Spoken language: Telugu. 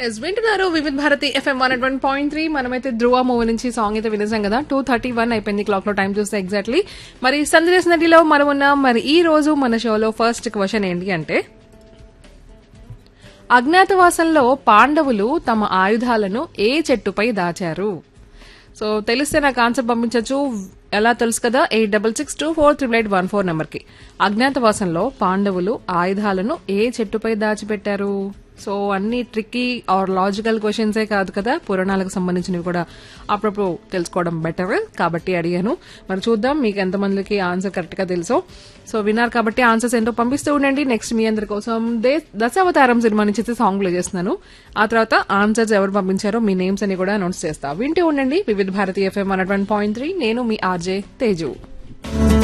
ఎస్ వింటున్నారు Vividh Bharati FM one one point three మనమైతే ధ్రువ మూవీ నుంచి సాంగ్ అయితే వినేసాం కదా టూ థర్టీ వన్ అయిపోయింది క్లాక్ లో టైం చూస్తే ఎగ్జాక్ట్లీ మరి సందేశ్ నదిలో మనం ఉన్నాం మరి ఈ రోజు మన షోలో ఫస్ట్ క్వశ్చన్ ఏంటి అంటే అజ్ఞాతవాసంలో పాండవులు తమ ఆయుధాలను ఏ చెట్టుపై దాచారు సో తెలిస్తే నాకు ఆన్సర్ పంపించవచ్చు ఎలా తెలుసు కదా eight double six two four triple eight one four number కి అజ్ఞాతవాసంలో పాండవులు ఆయుధాలను ఏ చెట్టుపై దాచిపెట్టారు సో అన్ని ట్రిక్కీ ఆర్ లాజికల్ క్వశ్చన్సే కాదు కదా పురాణాలకు సంబంధించినవి కూడా అప్పుడప్పుడు తెలుసుకోవడం బెటర్ కాబట్టి అడిగాను మరి చూద్దాం మీకు ఎంతమందికి ఆన్సర్ కరెక్ట్ గా తెలుసో సో విన్నారు కాబట్టి ఆన్సర్స్ ఏంటో పంపిస్తూ ఉండండి నెక్స్ట్ మీ అందరి కోసం దే దశావతారం సినిమా నుంచి అయితే సాంగ్ ప్లే చేస్తున్నాను ఆ తర్వాత ఆన్సర్స్ ఎవరు పంపించారో మీ నేమ్స్ అని కూడా అనౌన్స్ చేస్తా వింటూ ఉండండి Vividh Bharati FM one point three నేను మీ ఆర్జే తేజు